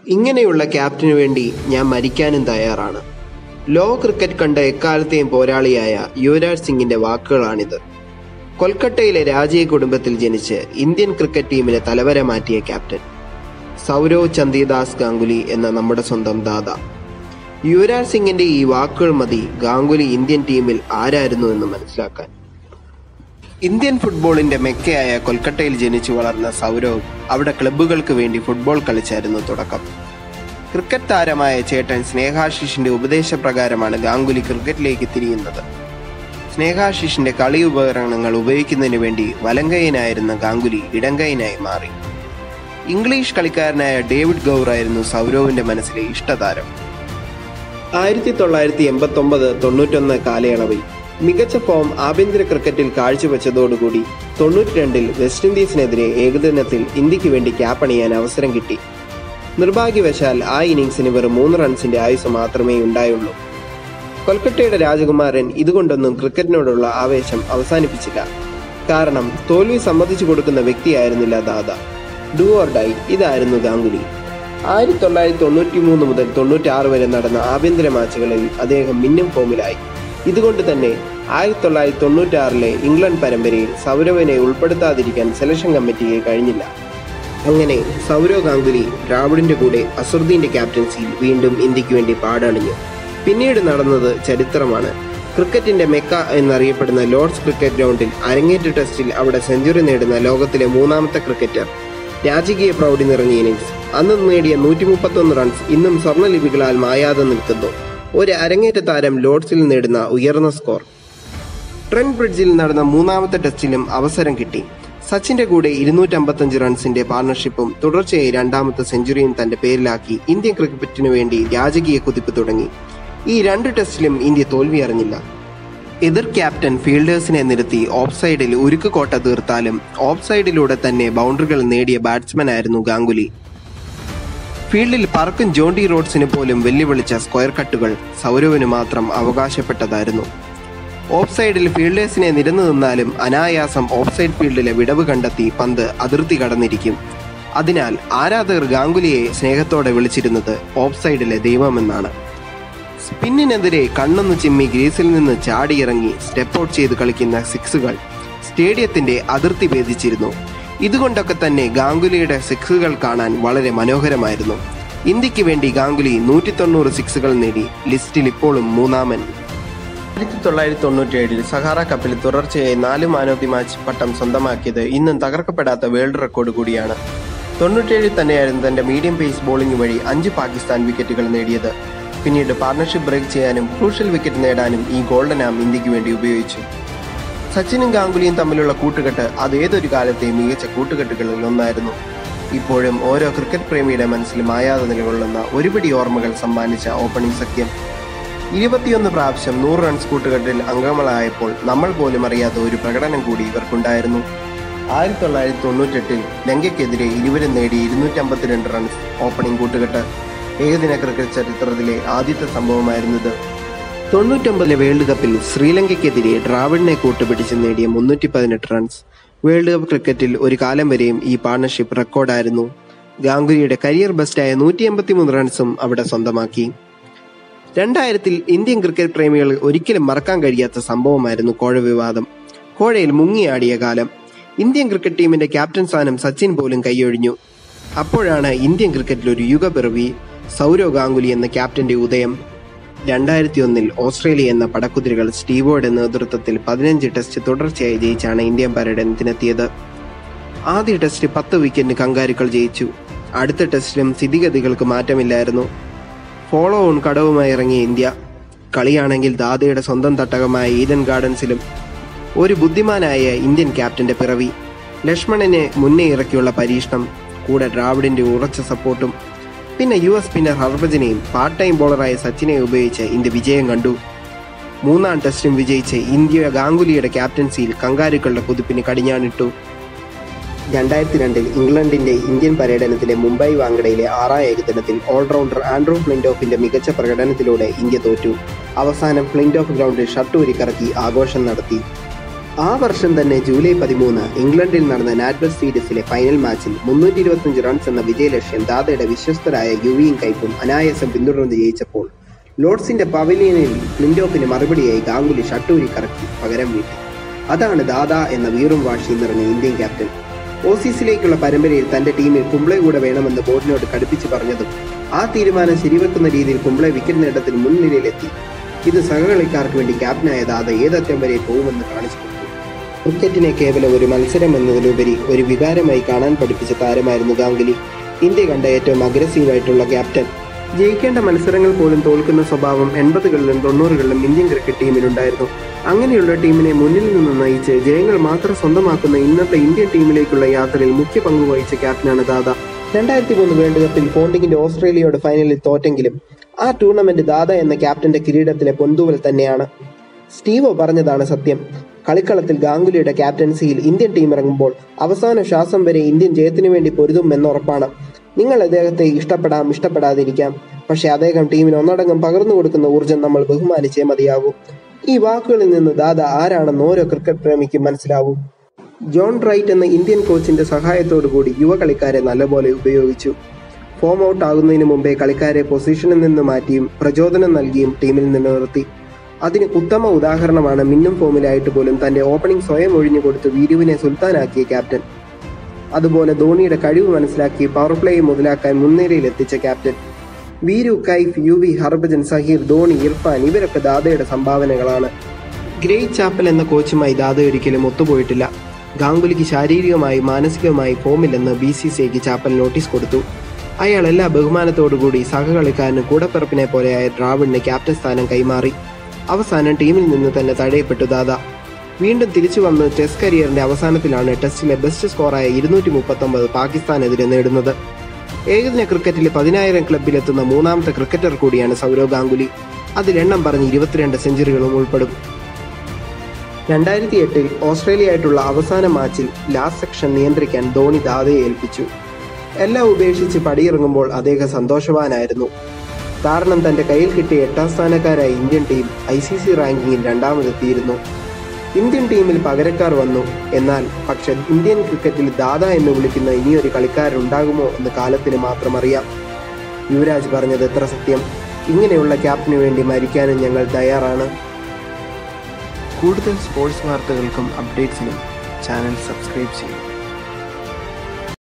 ഇങ്ങനെയുള്ള ക്യാപ്റ്റന് വേണ്ടി ഞാൻ മരിക്കാനും തയ്യാറാണ് ലോക ക്രിക്കറ്റ് കണ്ട എക്കാലത്തെയും പോരാളിയായ യുവരാജ് സിംഗിന്റെ വാക്കുകളാണിത് കൊൽക്കത്തയിലെ രാജീയ കുടുംബത്തിൽ ജനിച്ച് ഇന്ത്യൻ ക്രിക്കറ്റ് ടീമിനെ തലവര മാറ്റിയ ക്യാപ്റ്റൻ സൗരവ് ചന്ദിദാസ് ഗാംഗുലി എന്ന നമ്മുടെ സ്വന്തം ദാദ യുവരാജ് സിംഗിന്റെ ഈ വാക്കുകൾ മതി ഗാംഗുലി ഇന്ത്യൻ ടീമിൽ ആരായിരുന്നു എന്ന് മനസ്സിലാക്കാൻ ഇന്ത്യൻ ഫുട്ബോളിന്റെ മെക്കയായ കൊൽക്കത്തയിൽ ജനിച്ചു വളർന്ന സൗരവ് അവിടെ ക്ലബ്ബുകൾക്ക് വേണ്ടി ഫുട്ബോൾ കളിച്ചായിരുന്നു തുടക്കം ക്രിക്കറ്റ് താരമായ ചേട്ടൻ സ്നേഹാശിഷിന്റെ ഉപദേശപ്രകാരമാണ് ഗാംഗുലി ക്രിക്കറ്റിലേക്ക് തിരിയുന്നത് സ്നേഹാശിഷിന്റെ കളി ഉപകരണങ്ങൾ ഉപയോഗിക്കുന്നതിന് വേണ്ടി വലങ്കൈനായിരുന്ന ഗാംഗുലി ഇടങ്കൈനായി മാറി ഇംഗ്ലീഷ് കളിക്കാരനായ ഡേവിഡ് ഗൗർ ആയിരുന്നു സൗരവിന്റെ മനസ്സിലെ ഇഷ്ടതാരം ആയിരത്തി തൊള്ളായിരത്തി എൺപത്തി ഒമ്പത് തൊണ്ണൂറ്റൊന്ന് കാലയളവിൽ മികച്ച ഫോം ആഭ്യന്തര ക്രിക്കറ്റിൽ കാഴ്ചവെച്ചതോടുകൂടി തൊണ്ണൂറ്റി രണ്ടിൽ വെസ്റ്റ് ഇൻഡീസിനെതിരെ ഏകദിനത്തിൽ ഇന്ത്യക്ക് വേണ്ടി ക്യാപ്പണിയാൻ അവസരം കിട്ടി നിർഭാഗ്യവശാൽ ആ ഇന്നിംഗ്സിന് വെറും മൂന്ന് റൺസിന്റെ ആയുസ് മാത്രമേ ഉണ്ടായുള്ളൂ കൊൽക്കത്തയുടെ രാജകുമാരൻ ഇതുകൊണ്ടൊന്നും ക്രിക്കറ്റിനോടുള്ള ആവേശം അവസാനിപ്പിച്ചില്ല കാരണം തോൽവി സമ്മതിച്ചു കൊടുക്കുന്ന വ്യക്തിയായിരുന്നില്ല ദാദ ഡു ഓർ ഡൈ ഇതായിരുന്നു ഗാംഗുലി ആയിരത്തി തൊള്ളായിരത്തി തൊണ്ണൂറ്റി മൂന്ന് മുതൽ തൊണ്ണൂറ്റി ആറ് വരെ നടന്ന ആഭ്യന്തര മാച്ചുകളിൽ അദ്ദേഹം മിന്നും ഫോമിലായി ഇതുകൊണ്ട് തന്നെ ആയിരത്തി തൊള്ളായിരത്തി തൊണ്ണൂറ്റി ആറിലെ ഇംഗ്ലണ്ട് പരമ്പരയിൽ സൗരവിനെ ഉൾപ്പെടുത്താതിരിക്കാൻ സെലക്ഷൻ കമ്മിറ്റിക്ക് കഴിഞ്ഞില്ല അങ്ങനെ സൗരവ് ഗാംഗുലി ദ്രാവിഡിന്റെ കൂടെ അസുർദീന്റെ ക്യാപ്റ്റൻസിയിൽ വീണ്ടും ഇന്ത്യക്ക് വേണ്ടി പാടണിഞ്ഞു പിന്നീട് നടന്നത് ചരിത്രമാണ് ക്രിക്കറ്റിന്റെ മെക്ക എന്നറിയപ്പെടുന്ന ലോർഡ്സ് ക്രിക്കറ്റ് ഗ്രൗണ്ടിൽ അരങ്ങേറ്റ ടെസ്റ്റിൽ അവിടെ സെഞ്ചുറി നേടുന്ന ലോകത്തിലെ മൂന്നാമത്തെ ക്രിക്കറ്റർ രാജകീയ പ്രൗഢി നിറഞ്ഞ ഇന്നിംഗ്സ് അന്ന് നേടിയ നൂറ്റി മുപ്പത്തൊന്ന് റൺസ് ഇന്നും സ്വർണ്ണലിപികളാൽ മായാതെ നിൽക്കുന്നു ഒരു അരങ്ങേറ്റ താരം ലോർഡ്സിൽ നേടുന്ന ഉയർന്ന സ്കോർ ട്രെൻ ബ്രിഡ്ജിൽ നടന്ന മൂന്നാമത്തെ ടെസ്റ്റിലും അവസരം കിട്ടി സച്ചിന്റെ കൂടെ ഇരുന്നൂറ്റമ്പത്തഞ്ച് റൺസിന്റെ പാർട്ണർഷിപ്പും തുടർച്ചയായി രണ്ടാമത്തെ സെഞ്ചുറിയും തന്റെ പേരിലാക്കി ഇന്ത്യൻ ക്രിക്കറ്റിനു വേണ്ടി രാജകീയ കുതിപ്പ് തുടങ്ങി ഈ രണ്ട് ടെസ്റ്റിലും ഇന്ത്യ തോൽവി അറിഞ്ഞില്ല എതിർ ക്യാപ്റ്റൻ ഫീൽഡേഴ്സിനെ നിർത്തി ഓഫ് സൈഡിൽ ഉരുക്ക് കോട്ട തീർത്താലും ഓഫ് സൈഡിലൂടെ തന്നെ ബൗണ്ടറികൾ നേടിയ ബാറ്റ്സ്മാൻ ആയിരുന്നു ഗാംഗുലി ഫീൽഡിൽ പറക്കും ജോണ്ടി റോഡ്സിന് പോലും വെല്ലുവിളിച്ച സ്ക്വയർ കട്ടുകൾ സൗരവിന് മാത്രം അവകാശപ്പെട്ടതായിരുന്നു ഓഫ് സൈഡിൽ ഫീൽഡേഴ്സിനെ നിരന്നു നിന്നാലും അനായാസം ഓഫ് സൈഡ് ഫീൽഡിലെ വിടവ് കണ്ടെത്തി പന്ത് അതിർത്തി കടന്നിരിക്കും അതിനാൽ ആരാധകർ ഗാംഗുലിയെ സ്നേഹത്തോടെ വിളിച്ചിരുന്നത് ഓഫ് സൈഡിലെ ദൈവമെന്നാണ് സ്പിന്നിനെതിരെ കണ്ണൊന്ന് ചിമ്മി ഗ്രീസിൽ നിന്ന് ചാടിയിറങ്ങി സ്റ്റെപ്പ് ഔട്ട് ചെയ്ത് കളിക്കുന്ന സിക്സുകൾ സ്റ്റേഡിയത്തിന്റെ അതിർത്തി ഭേദിച്ചിരുന്നു ഇതുകൊണ്ടൊക്കെ തന്നെ ഗാംഗുലിയുടെ സിക്സുകൾ കാണാൻ വളരെ മനോഹരമായിരുന്നു ഇന്ത്യക്ക് വേണ്ടി ഗാംഗുലി നൂറ്റി തൊണ്ണൂറ് സിക്സുകൾ നേടി ലിസ്റ്റിൽ ഇപ്പോഴും മൂന്നാമൻ ആയിരത്തി തൊള്ളായിരത്തി തൊണ്ണൂറ്റി ഏഴിൽ സഹാറ കപ്പിൽ തുടർച്ചയായി നാല് മാൻ ഓഫ് ദി മാച്ച് പട്ടം സ്വന്തമാക്കിയത് ഇന്നും തകർക്കപ്പെടാത്ത വേൾഡ് റെക്കോർഡ് കൂടിയാണ് തൊണ്ണൂറ്റേഴിൽ തന്നെയായിരുന്നു തന്റെ മീഡിയം പേസ് ബോളിംഗ് വഴി അഞ്ച് പാകിസ്ഥാൻ വിക്കറ്റുകൾ നേടിയത് പിന്നീട് പാർട്ണർഷിപ്പ് ബ്രേക്ക് ചെയ്യാനും ക്രൂഷ്യൽ വിക്കറ്റ് നേടാനും ഈ ഗോൾഡൻ ആം ഇന്ത്യക്ക് വേണ്ടി ഉപയോഗിച്ചു സച്ചിനും ഗാംഗുലിയും തമ്മിലുള്ള കൂട്ടുകെട്ട് അത് ഏതൊരു കാലത്തെയും മികച്ച കൂട്ടുകെട്ടുകളിൽ ഒന്നായിരുന്നു ഇപ്പോഴും ഓരോ ക്രിക്കറ്റ് പ്രേമിയുടെ മനസ്സിൽ മായാതെ നിലകൊള്ളുന്ന ഒരുപിടി ഓർമ്മകൾ സമ്മാനിച്ച ഓപ്പണിംഗ് സഖ്യം ഇരുപത്തിയൊന്ന് പ്രാവശ്യം നൂറ് റൺസ് കൂട്ടുകെട്ടിൽ അംഗങ്ങളായപ്പോൾ നമ്മൾ പോലും അറിയാത്ത ഒരു പ്രകടനം കൂടി ഇവർക്കുണ്ടായിരുന്നു ആയിരത്തി തൊള്ളായിരത്തി തൊണ്ണൂറ്റെട്ടിൽ ലങ്കയ്ക്കെതിരെ ഇരുവരും നേടി ഇരുന്നൂറ്റമ്പത്തിരണ്ട് റൺസ് ഓപ്പണിംഗ് കൂട്ടുകെട്ട് ഏകദിന ക്രിക്കറ്റ് ചരിത്രത്തിലെ ആദ്യത്തെ സംഭവമായിരുന്നത് തൊണ്ണൂറ്റൊമ്പതിലെ വേൾഡ് കപ്പിൽ ശ്രീലങ്കയ്ക്കെതിരെ ഡ്രാവിഡിനെ കൂട്ടുപിടിച്ച് നേടിയ മുന്നൂറ്റി പതിനെട്ട് റൺസ് വേൾഡ് കപ്പ് ക്രിക്കറ്റിൽ ഒരു കാലം വരെയും ഈ പാർട്ണർഷിപ്പ് റെക്കോർഡായിരുന്നു ഗാംഗുലിയുടെ കരിയർ ബെസ്റ്റായ നൂറ്റി എൺപത്തിമൂന്ന് റൺസും അവിടെ സ്വന്തമാക്കി രണ്ടായിരത്തിൽ ഇന്ത്യൻ ക്രിക്കറ്റ് പ്രേമികൾ ഒരിക്കലും മറക്കാൻ കഴിയാത്ത സംഭവമായിരുന്നു കോഴ വിവാദം കോഴയിൽ മുങ്ങിയാടിയ കാലം ഇന്ത്യൻ ക്രിക്കറ്റ് ടീമിന്റെ ക്യാപ്റ്റൻ സ്ഥാനം സച്ചിൻ പോലും കൈയൊഴിഞ്ഞു അപ്പോഴാണ് ഇന്ത്യൻ ക്രിക്കറ്റിൽ ഒരു യുഗപിറവി സൗരവ് ഗാംഗുലി എന്ന ക്യാപ്റ്റന്റെ ഉദയം രണ്ടായിരത്തി ഒന്നിൽ ഓസ്ട്രേലിയ എന്ന പടക്കുതിരകൾ സ്റ്റീവോയുടെ നേതൃത്വത്തിൽ പതിനഞ്ച് ടെസ്റ്റ് തുടർച്ചയായി ജയിച്ചാണ് ഇന്ത്യൻ പര്യടനത്തിനെത്തിയത് ആദ്യ ടെസ്റ്റ് പത്ത് വിക്കറ്റിന് കങ്കാരുക്കൾ ജയിച്ചു അടുത്ത ടെസ്റ്റിലും സ്ഥിതിഗതികൾക്ക് മാറ്റമില്ലായിരുന്നു ഫോളോ ഓൺ കടവുമായി ഇറങ്ങിയ ഇന്ത്യ കളിയാണെങ്കിൽ ദാദയുടെ സ്വന്തം തട്ടകമായ ഈഡൻ ഗാർഡൻസിലും ഒരു ബുദ്ധിമാനായ ഇന്ത്യൻ ക്യാപ്റ്റന്റെ പിറവി ലക്ഷ്മണനെ മുന്നേ ഇറക്കിയുള്ള പരീക്ഷണം കൂടെ ദ്രാവിഡിന്റെ ഉറച്ച സപ്പോർട്ടും പിന്നെ യു എസ് സ്പിന്നർ ഹർഭജനെയും പാർട്ട് ടൈം ബോളറായ സച്ചിനെ ഉപയോഗിച്ച് ഇന്ത്യ വിജയം കണ്ടു മൂന്നാം ടെസ്റ്റും വിജയിച്ച് ഇന്ത്യ ഗാംഗുലിയുടെ ക്യാപ്റ്റൻസിയിൽ കങ്കാരുക്കളുടെ കുതിപ്പിന് കടിഞ്ഞാണിട്ടു രണ്ടായിരത്തി രണ്ടിൽ ഇംഗ്ലണ്ടിന്റെ ഇന്ത്യൻ പര്യടനത്തിലെ മുംബൈ വാങ്കഡയിലെ ആറാം ഏകദിനത്തിൽ ഓൾറൗണ്ടർ ആൻഡ്രൂ ഫ്ലിൻഡോഫിന്റെ മികച്ച പ്രകടനത്തിലൂടെ ഇന്ത്യ തോറ്റു അവസാനം ഫ്ലിൻഡോഫ് ഗ്രൗണ്ടിൽ ഷർട്ട് ഉരിക്കറക്കി ആഘോഷം നടത്തി ആ വർഷം തന്നെ ജൂലൈ പതിമൂന്ന് ഇംഗ്ലണ്ടിൽ നടന്ന നാറ്റ്വെസ്റ്റ് സീരീസിലെ ഫൈനൽ മാച്ചിൽ മുന്നൂറ്റി ഇരുപത്തിയഞ്ച് റൺസ് എന്ന വിജയലക്ഷ്യം ദാദയുടെ വിശ്വസ്തരായ യുവിയും കൈപ്പും അനായാസം പിന്തുടർന്ന് ജയിച്ചപ്പോൾ ലോർഡ്സിന്റെ പവലിയനിൽ ക്ലിൻഡോഫിന് മറുപടിയായി ഗാംഗുലി ഷട്ടൂരി കറക്കി പകരം വീട്ടി അതാണ് ദാദ എന്ന വീറും വാശിയും നിറഞ്ഞ ഇന്ത്യൻ ക്യാപ്റ്റൻ ഓസീസിലേക്കുള്ള പരമ്പരയിൽ തന്റെ ടീമിൽ കുംബ്ലെ കൂടെ വേണമെന്ന് ബോർഡിനോട് കടുപ്പിച്ച് പറഞ്ഞതും ആ തീരുമാനം ശരിവെക്കുന്ന രീതിയിൽ കുംബ്ലെ വിക്കറ്റ് നേട്ടത്തിൽ മുൻനിരയിലെത്തി ഇത് സഹകളിക്കാർക്ക് വേണ്ടി ക്യാപ്റ്റനായ ദാദ ഏതറ്റം വരെ പോകുമെന്ന് കാണിച്ചു കൊടുത്തു ക്രിക്കറ്റിനെ കേവലം ഒരു മത്സരം എന്നതിലുപരി ഒരു വികാരമായി കാണാൻ പഠിപ്പിച്ച താരമായിരുന്നു ഗാംഗുലി ഇന്ത്യ കണ്ട ഏറ്റവും അഗ്രസീവായിട്ടുള്ള ക്യാപ്റ്റൻ ജയിക്കേണ്ട മത്സരങ്ങൾ പോലും തോൽക്കുന്ന സ്വഭാവം എൺപതുകളിലും തൊണ്ണൂറുകളിലും ഇന്ത്യൻ ക്രിക്കറ്റ് ടീമിനുണ്ടായിരുന്നു അങ്ങനെയുള്ള ടീമിനെ മുന്നിൽ നിന്ന് നയിച്ച് ജയങ്ങൾ മാത്രം സ്വന്തമാക്കുന്ന ഇന്നത്തെ ഇന്ത്യൻ ടീമിലേക്കുള്ള യാത്രയിൽ മുഖ്യ പങ്ക് വഹിച്ച ക്യാപ്റ്റനാണ് ദാദ രണ്ടായിരത്തി മൂന്ന് വേൾഡ് കപ്പിൽ പോണ്ടിങ്ങിന്റെ ഓസ്ട്രേലിയയോട് ഫൈനലിൽ തോറ്റെങ്കിലും ആ ടൂർണമെന്റ് ദാദ എന്ന ക്യാപ്റ്റന്റെ കിരീടത്തിലെ പൊന്തൂവൽ തന്നെയാണ് സ്റ്റീവോ പറഞ്ഞതാണ് സത്യം കളിക്കളത്തിൽ ഗാംഗുലിയുടെ ക്യാപ്റ്റൻസിയിൽ ഇന്ത്യൻ ടീം ഇറങ്ങുമ്പോൾ അവസാന ശ്വാസം വരെ ഇന്ത്യൻ ജയത്തിനു വേണ്ടി പൊരുതും എന്നുറപ്പാണ് നിങ്ങൾ അദ്ദേഹത്തെ ഇഷ്ടപ്പെടാം ഇഷ്ടപ്പെടാതിരിക്കാം പക്ഷെ അദ്ദേഹം ടീമിന് ഒന്നടങ്കം പകർന്നു കൊടുക്കുന്ന ഊർജം നമ്മൾ ബഹുമാനിച്ചേ മതിയാവൂ ഈ വാക്കുകളിൽ നിന്ന് ദാദ ആരാണെന്ന് ഓരോ ക്രിക്കറ്റ് പ്രേമിക്കും മനസ്സിലാവും ജോൺ റൈറ്റ് എന്ന ഇന്ത്യൻ കോച്ചിന്റെ സഹായത്തോടു കൂടി യുവ കളിക്കാരെ നല്ലപോലെ ഉപയോഗിച്ചു ഫോം ഔട്ട് ആകുന്നതിന് മുമ്പേ കളിക്കാരെ പൊസിഷനിൽ നിന്ന് മാറ്റിയും പ്രചോദനം നൽകിയും ടീമിൽ നിന്ന് നിർത്തി അതിന് ഉത്തമ ഉദാഹരണമാണ് മിന്നും ഫോമിലായിട്ട് പോലും തന്റെ ഓപ്പണിംഗ് സ്വയം ഒഴിഞ്ഞു കൊടുത്ത് വീരുവിനെ സുൽത്താനാക്കിയ ക്യാപ്റ്റൻ അതുപോലെ ധോണിയുടെ കഴിവ് മനസ്സിലാക്കി പവർ പ്ലേ മുതലാക്കാൻ മുൻനിരയിൽ എത്തിച്ച ക്യാപ്റ്റൻ വീരു കൈഫ് യു വി ഹർഭജൻ സഹീർ ധോണി ഇർഫാൻ ഇവരൊക്കെ ദാദയുടെ സംഭാവനകളാണ് ഗ്രേറ്റ് ചാപ്പൽ എന്ന കോച്ചുമായി ദാദ ഒരിക്കലും ഒത്തുപോയിട്ടില്ല ഗാംഗുലിക്ക് ശാരീരികമായി മാനസികമായി ഫോമില്ലെന്ന് ബി സി സി ഐക്ക് ചാപ്പൽ നോട്ടീസ് കൊടുത്തു അയാൾ എല്ലാ ബഹുമാനത്തോടുകൂടി സഹകളിക്കാരന് കൂടപ്പിറപ്പിനെ പോലെയായ ഡ്രാവിഡിന് ക്യാപ്റ്റൻ സ്ഥാനം കൈമാറി അവസാനം ടീമിൽ നിന്ന് തന്നെ തടയപ്പെട്ടു ദാദ വീണ്ടും തിരിച്ചു വന്ന് ടെസ്റ്റ് കരിയറിന്റെ അവസാനത്തിലാണ് ടെസ്റ്റിലെ ബെസ്റ്റ് സ്കോറായ ഇരുന്നൂറ്റി മുപ്പത്തൊമ്പത് പാകിസ്ഥാനെതിരെ നേടുന്നത് ഏകദിന ക്രിക്കറ്റിലെ പതിനായിരം ക്ലബിലെത്തുന്ന മൂന്നാമത്തെ ക്രിക്കറ്റർ കൂടിയാണ് സൗരവ് ഗാംഗുലി അതിലെണ്ണം പറഞ്ഞ് ഇരുപത്തിരണ്ട് സെഞ്ചുറികളും ഉൾപ്പെടും രണ്ടായിരത്തി എട്ടിൽ ഓസ്ട്രേലിയയായിട്ടുള്ള അവസാന മാച്ചിൽ ലാസ്റ്റ് സെക്ഷൻ നിയന്ത്രിക്കാൻ ധോണി ദാദയെ ഏൽപ്പിച്ചു എല്ലാം ഉപേക്ഷിച്ച് പടിയിറങ്ങുമ്പോൾ അദ്ദേഹം സന്തോഷവാനായിരുന്നു കാരണം തന്റെ കയ്യിൽ കിട്ടിയ എട്ടാം സ്ഥാനക്കാരായ Indian team I C C റാങ്കിങ്ങിൽ രണ്ടാമതെത്തിയിരുന്നു ഇന്ത്യൻ ടീമിൽ പകരക്കാർ വന്നു എന്നാൽ പക്ഷെ ഇന്ത്യൻ ക്രിക്കറ്റിൽ ദാദ എന്ന് വിളിക്കുന്ന ഇനിയൊരു കളിക്കാരുണ്ടാകുമോ എന്ന് കാലത്തിന് മാത്രം അറിയാം യുവരാജ് പറഞ്ഞത് എത്ര സത്യം ഇങ്ങനെയുള്ള ക്യാപ്റ്റന് വേണ്ടി മരിക്കാനും ഞങ്ങൾ തയ്യാറാണ് കൂടുതൽ സ്പോർട്സ് വാർത്തകൾക്കും അപ്ഡേറ്റ്സിനും ചാനൽ സബ്സ്ക്രൈബ് ചെയ്യും